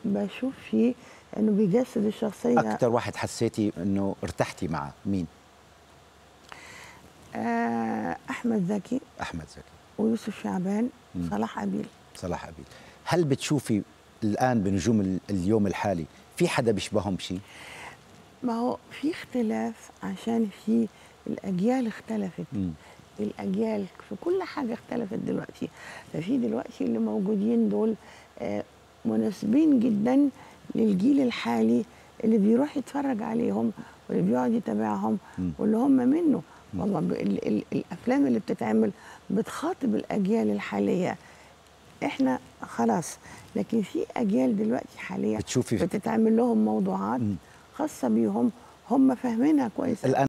بشوف فيه انه بيجسد الشخصيه اكتر واحد حسيتي انه ارتحتي معه مين آه احمد زكي احمد زكي ويوسف شعبان مم. صلاح ابيل صلاح عبيد هل بتشوفي الان بنجوم ال- اليوم الحالي في حدا بيشبههم شيء ما هو في اختلاف عشان في الاجيال اختلفت مم. الاجيال في كل حاجه اختلفت دلوقتي ففي دلوقتي اللي موجودين دول آه، مناسبين جدا للجيل الحالي اللي بيروح يتفرج عليهم واللي بيقعد يتابعهم مم. واللي هم منه والله ب- ال- ال- الافلام اللي بتتعمل بتخاطب الاجيال الحاليه احنا خلاص لكن في اجيال دلوقتي حاليا بتشوفي بتتعمل لهم موضوعات مم. خاصه بيهم هم فاهمينها كويس الان